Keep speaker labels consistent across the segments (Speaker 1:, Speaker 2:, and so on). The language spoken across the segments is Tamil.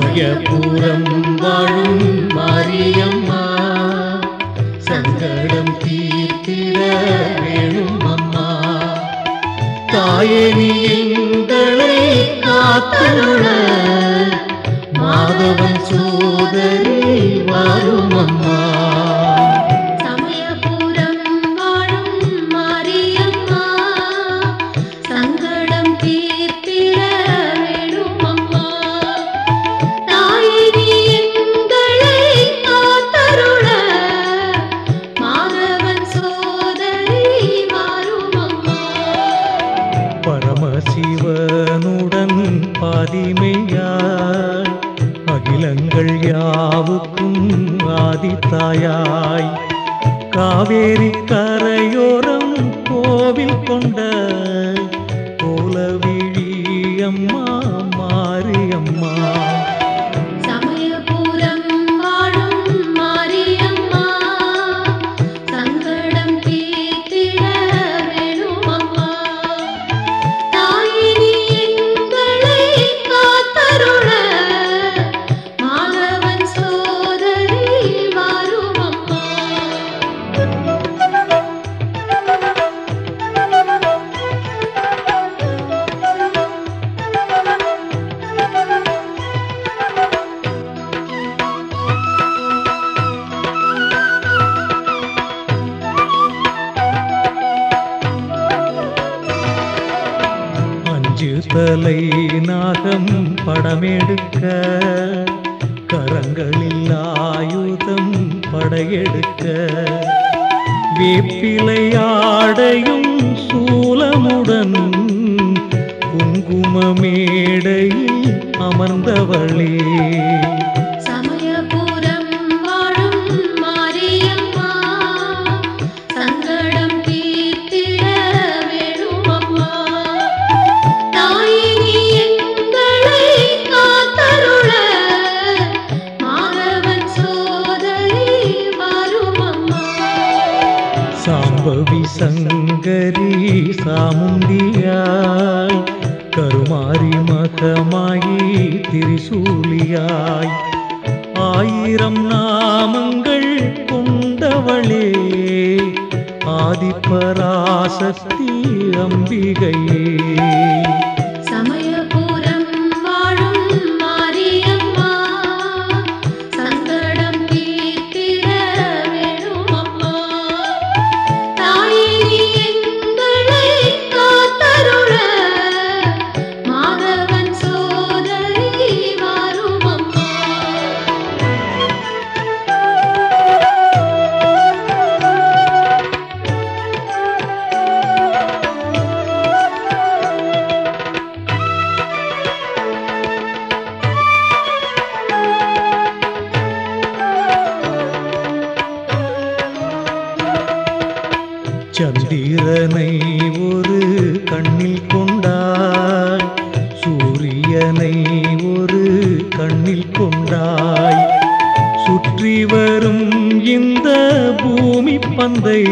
Speaker 1: சமயபுரம் வாழும் மாரியம்மா சங்கடம் தீர்த்திட வேணும் அம்மா தாயே நீ எங்களை காத்தருள மாதவன் சோதரி வாரும் அம்மா
Speaker 2: சமயபுரம் வாழும் மாரியம்மா சங்கடம் தீர்த்திட வேணும் அம்மா தாயே நீ எங்களை காத்தருள மாதவன் சோதரி வாரும் அம்மா
Speaker 1: பரமசிவனுடன் பாதிமையாய் அகிலங்கள் யாவுக்கும் ஆதித்தாயாய் காவேரி கரையோரம் கோவில் கொண்ட கோலவிழி அம்மா மாரியம்மா
Speaker 2: சமயபுரம் வாழும் மாரியம்மா சங்கடம் தீர்த்திட வேணும் அம்மா தாயே நீ எங்களை காத்தருள மாதவன் சோதரி வாரும் அம்மா
Speaker 1: அஞ்சு தலை நாகம் படமெடுக்க கரங்களில் ஆயுதம் படையெடுக்க வேப்பிலை ஆடையும் சூலமுடன் குங்குமமேடையில் அமர்ந்தவளே
Speaker 2: சமயபுரம் வாழும் மாரியம்மா சங்கடம் தீர்த்திட வேணும் அம்மா தாயே நீ எங்களை காத்தருள மாதவன் சோதரி வாரும் அம்மா
Speaker 1: சாம்பவி சங்கரி சாமுண்டியாய் கருமாரி மகமாயி திரிசூலியாய் ஆயிரம் நாமங்கள் கொண்டவளே ஆதிபராசக்தி அம்பிகையே
Speaker 2: சமயபுரம் வாழும் மாரியம்மா சங்கடம் தீர்த்திட வேணும் அம்மா தாயே நீ எங்களை காத்தருள மாதவன் சோதரி வாரும் அம்மா
Speaker 1: சந்திரனை ஒரு கண்ணில் கொண்டாய் சூரியனை ஒரு கண்ணில் கொண்டாய் சுற்றி வரும் இந்த பூமி பந்தை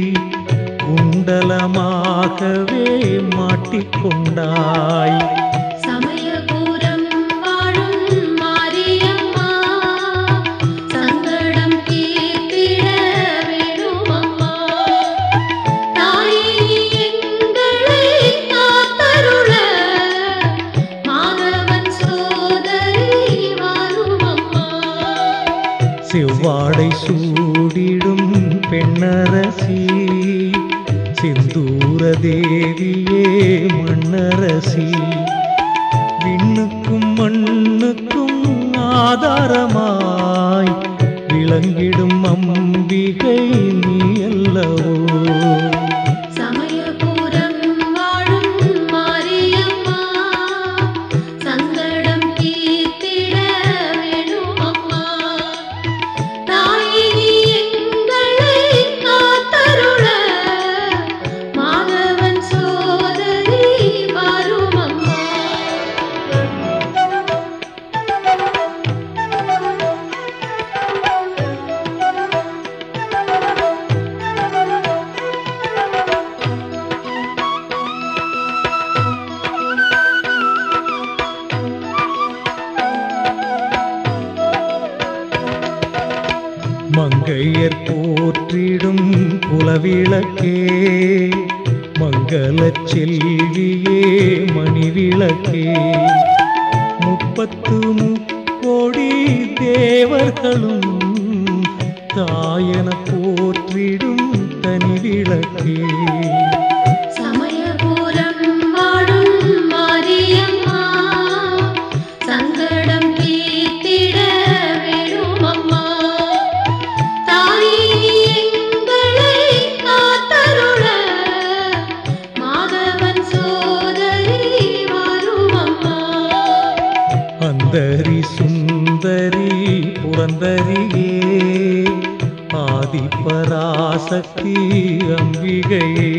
Speaker 1: குண்டலமாகவே மாட்டிக்கொண்டாய்
Speaker 2: சமயபுரம் வாழும் மாரியம்மா சங்கடம் தீர்த்திட வேணும் அம்மா தாயே நீ எங்களை காத்தருள மாதவன் சோதரி வாரும் அம்மா
Speaker 1: செவ்வாடை சூடிடும் பெண்ணரசி செந்தூர தேவியே மண்ணரசி விண்ணுக்கும் மண்ணுக்கும் ஆதாரமாய் விளங்கிடும் அம்பிகை நீ அல்லவோ
Speaker 2: சமயபுரம் வாழும் மாரியம்மா சங்கடம் தீர்த்திட வேணும் அம்மா தாயே நீ எங்களை காத்தருள மாதவன் சோதரி வாரும் அம்மா
Speaker 1: மங்கையர் போற்றிடும் குலவிளக்கே மங்களச் செல்வியே மணிவிளக்கே முப்பத்து முக்கோடி தேவர்களும் தாயன போற்றிடும் தனி விளக்கே
Speaker 2: சமயபுரம் வாழும் மாரியம்மா சங்கடம் தீர்த்திட வேணும் அம்மா தாயே எங்களை காத்தருள மாதவன் சோதரி வாரும் அம்மா
Speaker 1: அந்தரி சுந்தரி புரந்தரியே ஆதிபராசக்தி அம்பிகையே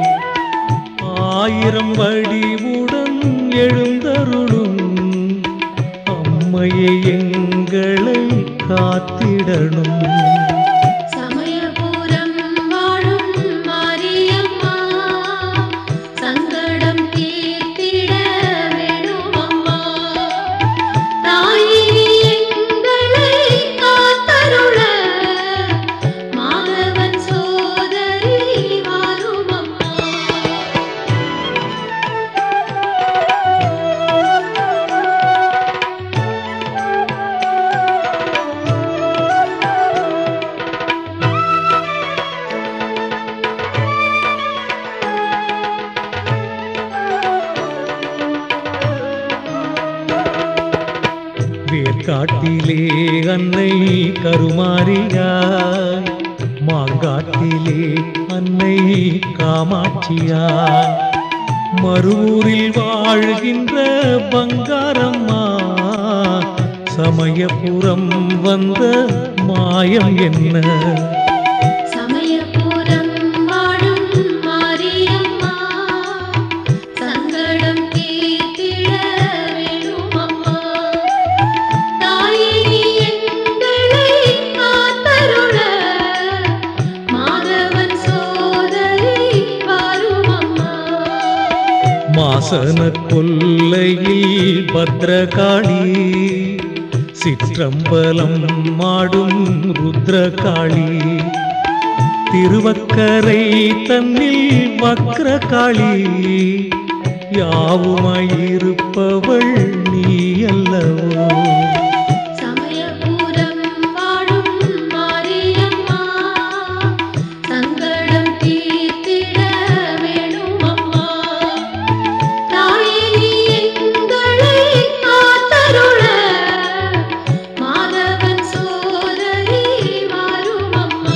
Speaker 1: ஆயிரம் வடிவுடன் எழுந்தருளும் அம்மையை எங்களை காத்திடணும்
Speaker 2: சமயபுரம் வாழும் மாரியம்மா சங்கடம் தீர்த்திட வேணும் அம்மா தாயே எங்களை காத்தருள மாதவன் சோதரி வாரும் அம்மா
Speaker 1: வேர்க்காட்டிலே அன்னை கருமாரியாய் மாங்காட்டிலே அன்னை காமாட்சியாய் மறுவூரில் வாழ்கின்ற பங்காரம்மா சமயபுரம் வந்த மாயம் என்ன
Speaker 2: சமயபுரம் வாழும் மாரியம்மா சங்கடம் தீர்த்திட வேணும் அம்மா தாயே நீ எங்களை காத்தருள மாதவன் சோதரி வாரும் அம்மா
Speaker 1: மாசன கொல்லையில் பத்ரகாளி சிற்றம்பலம் மாடும் ருத்ரகாளி திருவக்கரை தன்னில் வக்ரகாளி யாவுமாயிருப்பவள் நீ அல்லவோ
Speaker 2: சமயபுரம் வாழும் மாரியம்மா சங்கடம் தீர்த்திட வேணும் அம்மா தாயே நீ எங்களை காத்தருள மாதவன் சோதரி வாரும் அம்மா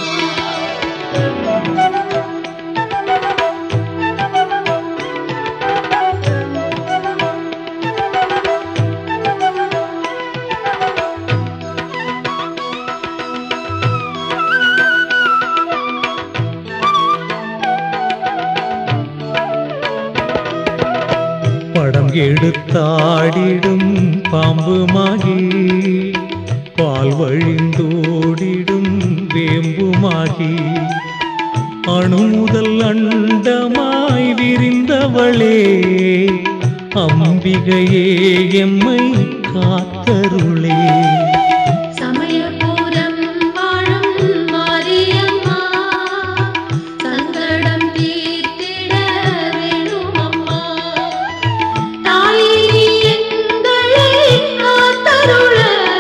Speaker 1: படம் எடுத்தாடிடும் பாம்புமாகி பால் வழிந்தோடிடும் வேம்புமாகி அணு முதல் அண்டமாய் விரிந்தவளே அம்பிகையே எம்மை காத்தருளே
Speaker 2: சமயபுரம் வாழும் மாரியம்மா சங்கடம் தீர்த்திட வேணும் அம்மா தாயே நீ எங்களை காத்தருள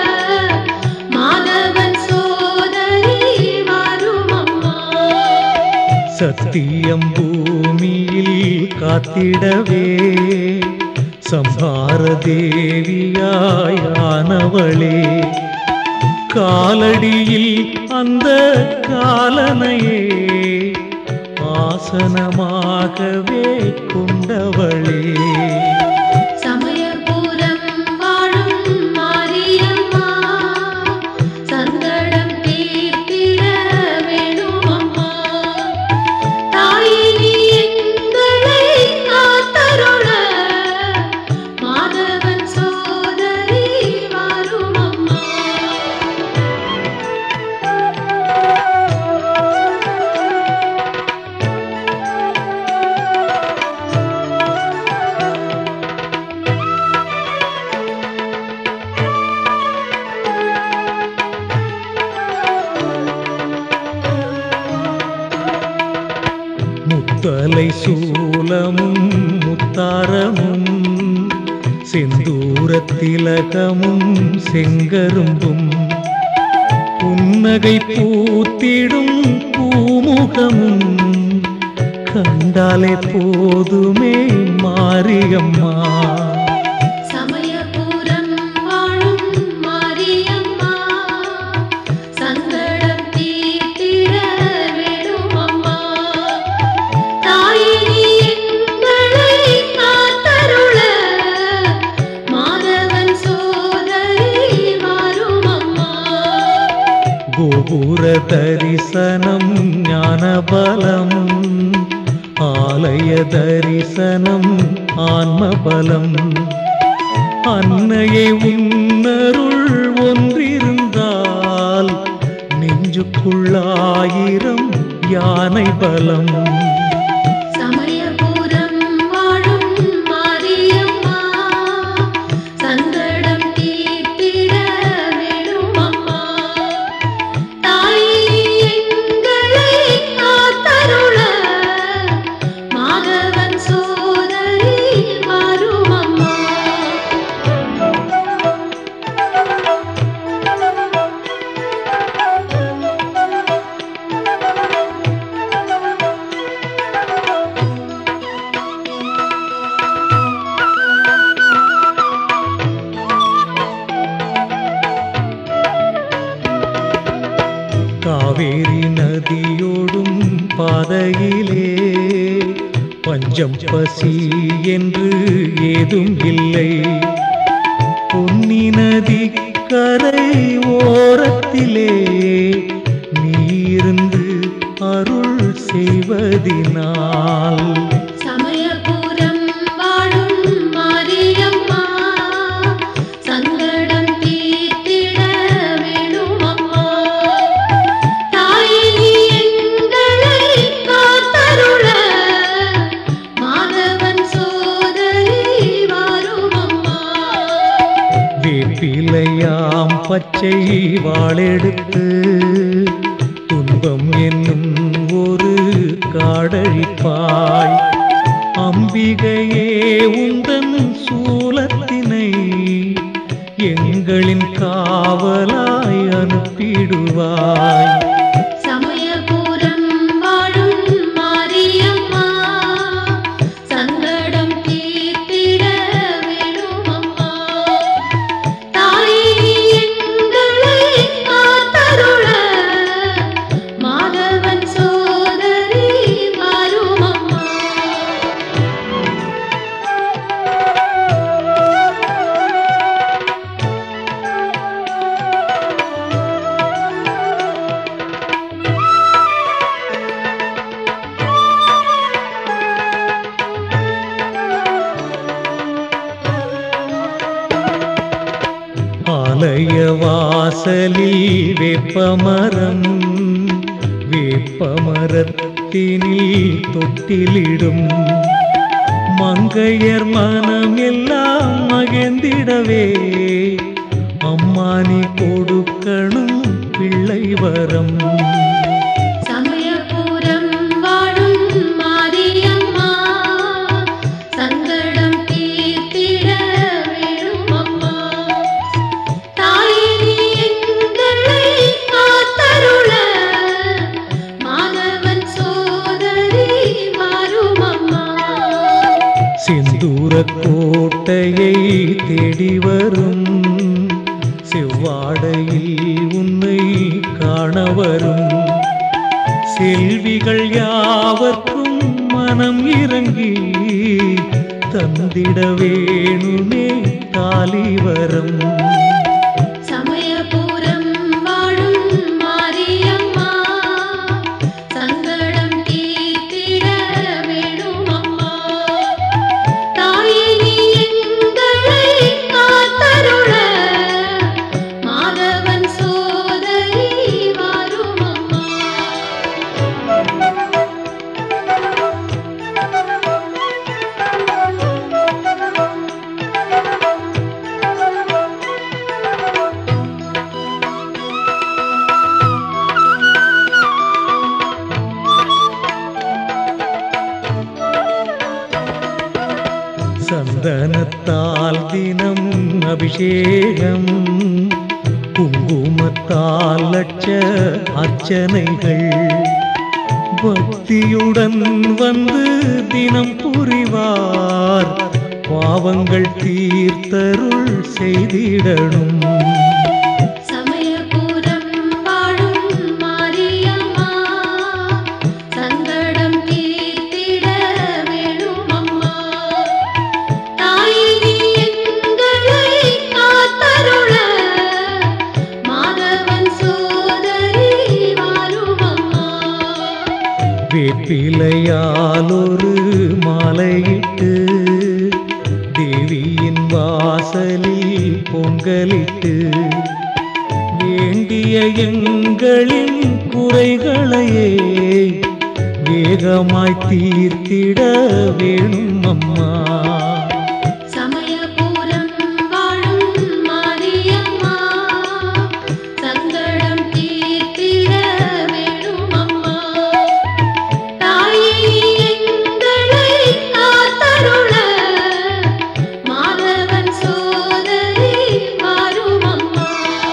Speaker 2: மாதவன் சோதரி வாரும் அம்மா
Speaker 1: சத்தியம் பூமியில் காத்திடவே சம்ஹார தேவியாயானவளே காலடியில் அந்த காலனையே ஆசனமாகவே கொண்டவளே
Speaker 2: சமயபுரம் வாழும் மாரியம்மா சங்கடம் தீர்த்திட வேணும் அம்மா தாயே நீ எங்களை காத்தருள மாதவன் சோதரி வாரும் அம்மா
Speaker 1: முல்லை சூலமும் முத்தாரமும் செந்தூரத்திலகமும் செங்கரும்பும் புன்னகை பூத்திடும் பூமுகமும் கண்டாலே போதுமே மாரியம்மா
Speaker 2: சமயபுரம் வாழும் மாரியம்மா சங்கடம் தீர்த்திட வேணும் அம்மா தாயே நீ எங்களை காத்தருள மாதவன் சோதரி மாறும் அம்மா
Speaker 1: கோபுர தரிசனம் ஞானபலம் ஆலய தரிசனம் ஆன்மபலம் அன்னையை உன்னருள் ஒன்றிருந்தால் நெஞ்சுக்குள்ளாயிரம் யானை பலம்
Speaker 2: சமயபுரம் வாழும் மாரியம்மா சங்கடம் தீர்த்திட வேணும் அம்மா தாயே எங்களை காத்தருள மாதவன் சோதரி மாறும் அம்மா
Speaker 1: காவேரி நதியோடும் பாதையிலே பஞ்சம் பசி என்று ஏதும் இல்லை பொன்னி நதி கரை ஓரத்திலே நீருந்து அருள் செய்வதினால்
Speaker 2: சமயபுரம் வாழும் மாரியம்மா சங்கடம் தீர்த்திட வேணும் அம்மா தாயே நீ எங்களை காத்தருள மாதவன் சோதரி வாரும் அம்மா
Speaker 1: வேப்பிலையாம் பச்சை வாளெடுத்து துன்பம் என்னும் ஒரு காடழிப்பாய் அம்பிகையே உந்தன் சூலத்தினை எங்களின் காவலாய் அனுப்பிடுவாய்
Speaker 2: சமயபுரம் வாழும் மாரியம்மா சங்கடம் தீர்த்திட வேணும் அம்மா தாயே நீ எங்களை காத்தருள மாதவன் சோதரி மாறும் அம்மா
Speaker 1: ஆலய வாசலில் வேப்பமரம் வேப்பமரத்தினில் தொட்டிலிடும் மங்கையர் மனம் எல்லாம் மகிழ்ந்திடவே அம்மா நீ கொடுக்கணும் பிள்ளை வரம்
Speaker 2: சமயபுரம் வாழும் மாரியம்மா சங்கடம் தீர்த்திட வேணும் அம்மா தாயே நீ எங்களை காத்தருள மாதவன் சோதரி மாறும் அம்மா
Speaker 1: செந்தூர கோட்டையை தேடி வரும் செவ்வாடையில் உன்னை காண வரும் செல்விகள் யாவர்க்கும் மனம் இறங்கி தந்திட வேணுமே தாலி வரம்
Speaker 2: சமயபுரம் வாழும் மாரியம்மா சங்கடம் தீர்த்திட வேணும் அம்மா தாயே நீ எங்களை காத்தருள மாதவன் சோதரி வாரும் அம்மா
Speaker 1: தினம் அபிஷேகம் குங்குமத்தால் லட்ச அர்ச்சனைகள் பக்தியுடன் வந்து தினம் புரிவார் பாவங்கள் தீர்த்தருள் செய்திடணும்
Speaker 2: சமயபுரம் வாழும் மாரியம்மா சங்கடம் தீர்த்திட வேணும் அம்மா தாயே நீ எங்களை காத்தருள மாதவன் சோதரி வாரும் அம்மா
Speaker 1: வேப்பிலையால் ஒரு மாலையிட்டு தேவியின் வாசலில் பொங்கலிட்டு வேண்டிய எங்களின் குறைகளையே வேகமாய் தீர்த்திட வேணும் அம்மா
Speaker 2: சமயபுரம் வாழும் மாரியம்மா சங்கடம் தீர்த்திட வேணும் அம்மா தாயே எங்களை காத்தருள மாதவன் சோதரி வாரும் அம்மா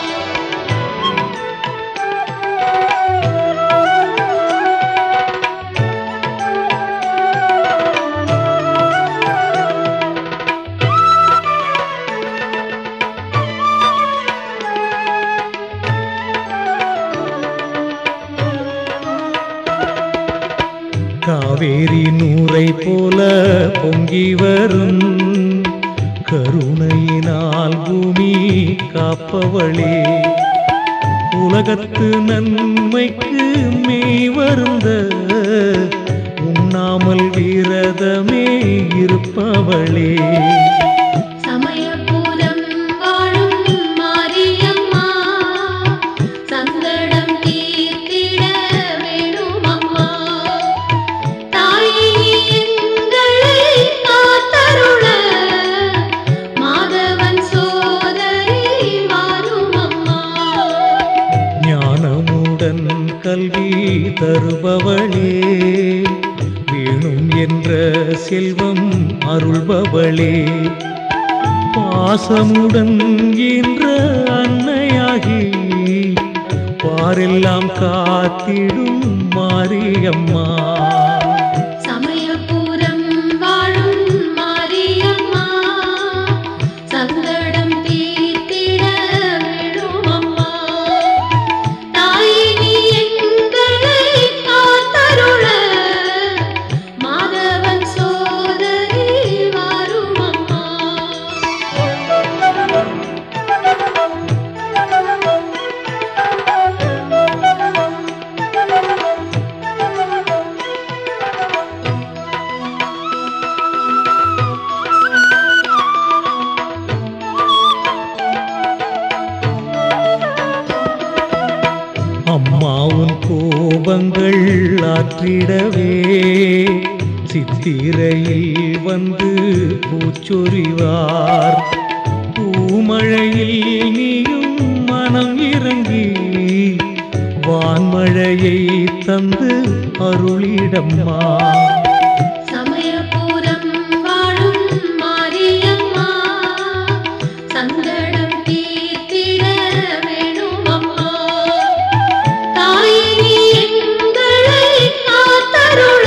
Speaker 1: காவேரி நூரை போல பொங்கி வரும் கருணையினால் பூமி காப்பவளே உலகத்து நன்மைக்கு மெய் வருந்த உண்ணாமல் விரதமே இருப்பவளே
Speaker 2: சமயபுரம் வாழும் மாரியம்மா சங்கடம் தீர்த்திட வேணும் அம்மா தாயே எங்களை காத்தருள மாதவன் சோதரி வாரும் அம்மா
Speaker 1: ஞானமுடன் கல்வி தருபவளே வேணும் என்ற செல்வம் அருள்பவளே பாசமுடன் என்ற அன்னையாகி பாரெல்லாம் காத்திடும் மாரியம்மா
Speaker 2: சமயபுரம் வாழும் மாரியம்மா சங்கடம் தீர்த்திட வேணும் அம்மா தாயே நீ எங்களை காத்தருள மாதவன் சோதரி வாரும் அம்மா
Speaker 1: அம்மாவும் கோபங்கள் ஆற்றிடவே சித்திரையில் வந்து பூச்சொரிவார் பூமழையில் நீயும் மனம் இறங்கி வான்மழையை தந்து அருளிடம்மா
Speaker 2: சமயபுரம் வாழும் மாரியம்மா சங்கடம் தீர்த்திட வேணும் அம்மா தாயே நீ எங்களை காத்தருள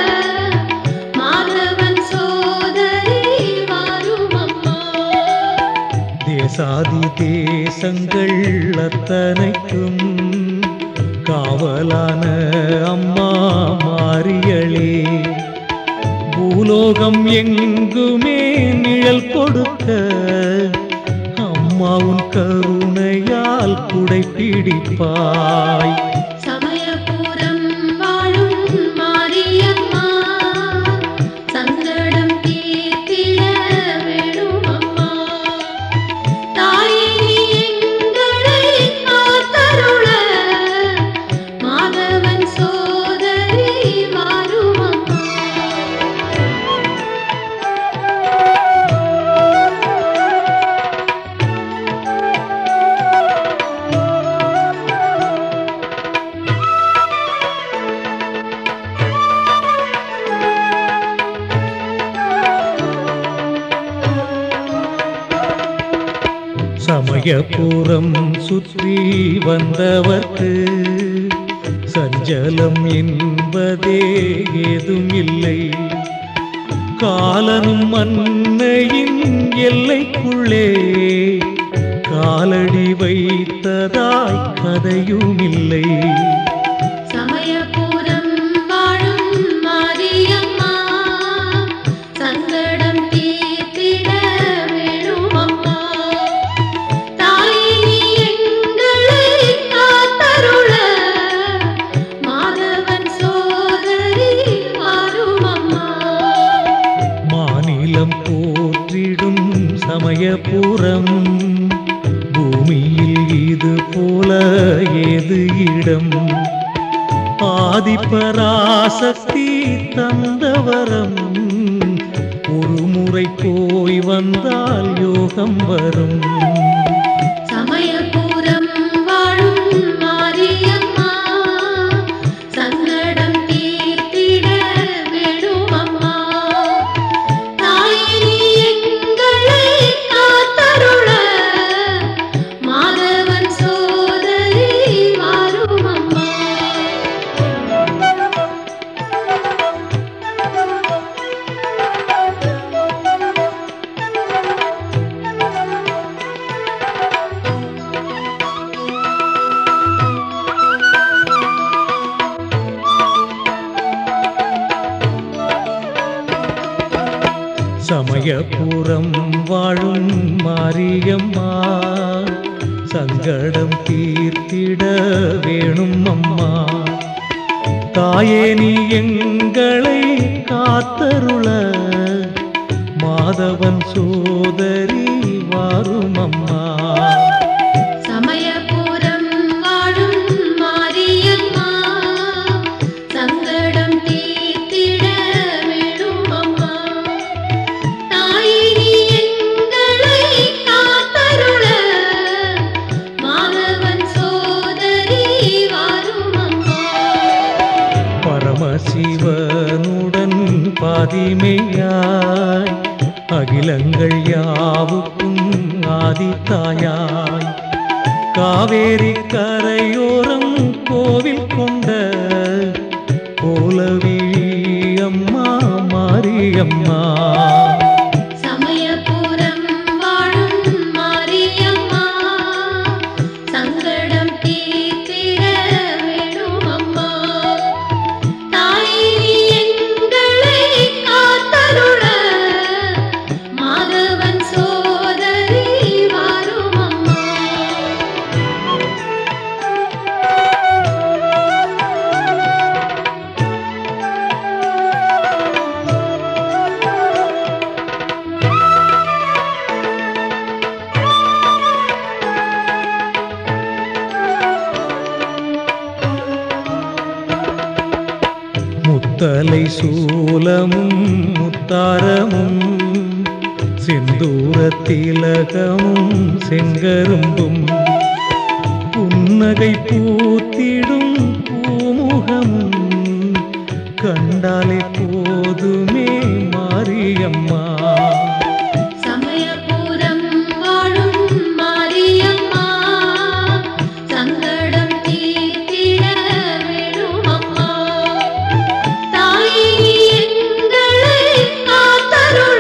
Speaker 2: மாதவன் சோதரி வாரும் அம்மா
Speaker 1: தேசாதி தேசங்கள் அத்தனைக்கும் காவலான அம்மா மாறியளே பூலோகம் எங்குமே நிழல் கொடுக்க அம்மாவும் கருணையால் குடை பிடிப்பாய்
Speaker 2: சமயபுரம் வாழும் மாரியம்மா சங்கடம் தீர்த்திட வேணும் அம்மா தாயே நீ எங்களை காத்தருள மாதவன் சோதரி வாரும் அம்மா
Speaker 1: சமயபுரம் சுற்றி வந்தவர்க்கு சஞ்சலம் என்பதே ஏதும் இல்லை காலனும் மன்னையின் எல்லைக்குள்ளே காலடி வைத்ததாய் கதையுமில்லை
Speaker 2: சமயபுரம் வாழும் மாரியம்மா சங்கடம் தீர்த்திட வேணும் அம்மா தாயே நீ எங்களை காத்தருள மாதவன் சோதரி வாரும் அம்மா
Speaker 1: மாநிலம் போற்றிடும் சமயபுரம் பூமியில் இது போல ஏது இடம் ஆதிபராசக்தி தந்தவரம் ஒரு முறை போய் வந்தால் யோகம் வரும்
Speaker 2: சமயபுரம் வாழும் மாரியம்மா சங்கடம் தீர்த்திட வேணும் அம்மா தாயே நீ எங்களை காத்தருள மாதவன் சோதரி வாரும் அம்மா
Speaker 1: சமயபுரம் வாழும் மாரியம்மா சங்கடம் தீர்த்திட வேணும் அம்மா தாயே நீ எங்களை காத்தருள மாதவன் சோதரி வாரும் அம்மா
Speaker 2: சமயபுரம் வாழும் மாரியம்மா சங்கடம் தீர்த்திட வேணும் அம்மா தாயே நீ எங்களை காத்தருள மாதவன் சோதரி வாரும் அம்மா
Speaker 1: பரமசிவனுடன் பாதிமையாய் அகிலங்கள் யாவுக்கும் ஆதித்தாயாய் காவேரி கரையோரம் கோவில் கொண்ட கோலவி அம்மா மாரியம்மா
Speaker 2: சமயபுரம் வாழும் மாரியம்மா சங்கடம் தீர்த்திட வேணும் அம்மா தாயே நீ எங்களை காத்தருள மாதவன் சோதரி வாரும் அம்மா
Speaker 1: முத்தலை சூலமும் முத்தாரமும் செந்தூர திலகமும் செங்கரும்பும் புன்னகை பூத்திடும் பூமுகமும் கண்டாலே போதுமே மாரியம்மா
Speaker 2: சமயபுரம் வாழும் மாரியம்மா சங்கடம் தீர்த்திட வேணும் அம்மா தாயே நீ எங்களை காத்தருள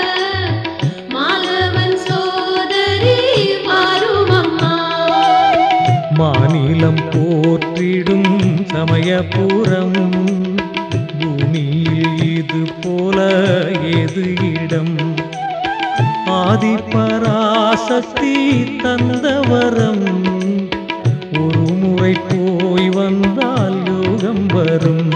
Speaker 2: மாதவன் சோதரி வாரும் அம்மா
Speaker 1: மாநிலம் போற்றிடும் சமயபுரம் பூமியில் இது போல ஏது இடம் ஆதிபராசக்தி தந்தவரம் ஒரு முறை போய் வந்தால் யோகம் வரும்